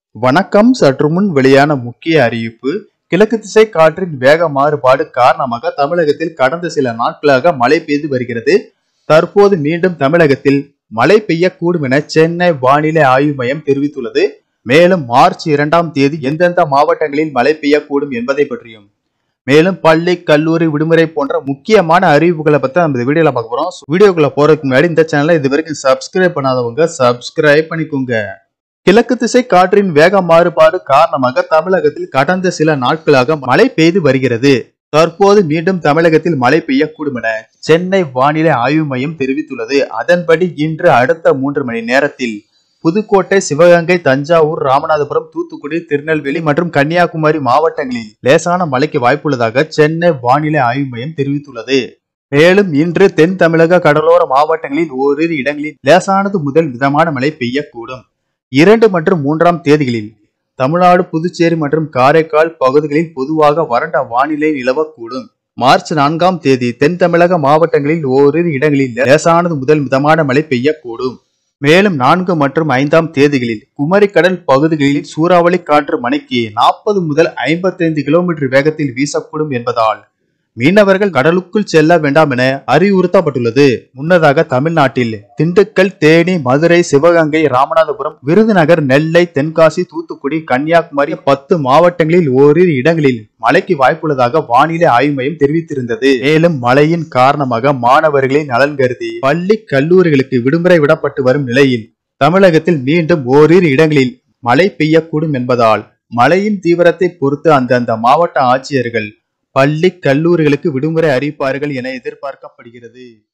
வணக்கம் சற்று முன் வெளியான முக்கிய அறிவிப்பு கிழக்கு திசை காற்றின் வேக மாறுபாடு காரணமாக தமிழகத்தில் கடந்த சில நாட்களாக மழை பெய்து வருகிறது தற்போது மீண்டும் தமிழகத்தில் மழை பெய்யக்கூடும் என சென்னை வானிலை ஆய்வு மையம் தெரிவித்துள்ளது மேலும் மார்ச் இரண்டாம் தேதி எந்தெந்த மாவட்டங்களில் மழை பெய்யக்கூடும் என்பதை பற்றியும் மேலும் பள்ளி கல்லூரி விடுமுறை போன்ற முக்கியமான அறிவிப்புகளை பத்தி நம்ம இந்த வீடியோல பார்க்க போறோம் வீடியோக்குள்ள போறதுக்கு முன்னாடி இந்த சேனலை இது வரைக்கும் சப்ஸ்கிரைப் பண்ணாதவங்க சப்ஸ்கிரைப் பண்ணிக்கோங்க கிழக்கு திசை காற்றின் வேக மாறுபாடு காரணமாக தமிழகத்தில் கடந்த சில நாட்களாக மழை பெய்து வருகிறது தற்போது மீண்டும் தமிழகத்தில் மழை பெய்யக்கூடும் என சென்னை வானிலை ஆய்வு மையம் தெரிவித்துள்ளது அதன்படி இன்று அடுத்த மூன்று மணி நேரத்தில் புதுக்கோட்டை சிவகங்கை தஞ்சாவூர் ராமநாதபுரம் தூத்துக்குடி திருநெல்வேலி மற்றும் கன்னியாகுமரி மாவட்டங்களில் லேசான மழைக்கு வாய்ப்புள்ளதாக சென்னை வானிலை ஆய்வு மையம் தெரிவித்துள்ளது மேலும் இன்று தென் தமிழக கடலோர மாவட்டங்களில் ஓரிரு இடங்களில் லேசானது முதல் மிதமான மழை பெய்யக்கூடும் இரண்டு மற்றும் மூன்றாம் தேதிகளில் தமிழ்நாடு புதுச்சேரி மற்றும் காரைக்கால் பகுதிகளில் பொதுவாக வறண்ட வானிலை நிலவக்கூடும் மார்ச் நான்காம் தேதி தென் தமிழக மாவட்டங்களில் ஓரிரு இடங்களில் லேசானது முதல் மிதமான மழை பெய்யக்கூடும் மேலும் நான்கு மற்றும் ஐந்தாம் தேதிகளில் குமரிக்கடல் பகுதிகளில் சூறாவளி காற்று மணிக்கு நாற்பது முதல் ஐம்பத்தைந்து கிலோமீட்டர் வேகத்தில் வீசக்கூடும் என்பதால் மீனவர்கள் கடலுக்குள் செல்ல வேண்டாம் என அறிவுறுத்தப்பட்டுள்ளது முன்னதாக தமிழ்நாட்டில் திண்டுக்கல் தேனி மதுரை சிவகங்கை ராமநாதபுரம் விருதுநகர் நெல்லை தென்காசி தூத்துக்குடி கன்னியாகுமரி பத்து மாவட்டங்களில் ஓரிரு இடங்களில் மழைக்கு வாய்ப்புள்ளதாக வானிலை ஆய்வு மையம் தெரிவித்திருந்தது மேலும் மழையின் காரணமாக மாணவர்களின் நலன் கருதி பள்ளி கல்லூரிகளுக்கு விடுமுறை விடப்பட்டு வரும் நிலையில் தமிழகத்தில் மீண்டும் ஓரிரு இடங்களில் மழை பெய்யக்கூடும் என்பதால் மழையின் தீவிரத்தை பொறுத்து அந்தந்த மாவட்ட ஆட்சியர்கள் பள்ளி கல்லூரிகளுக்கு விடுமுறை அறிவிப்பார்கள் என எதிர்பார்க்கப்படுகிறது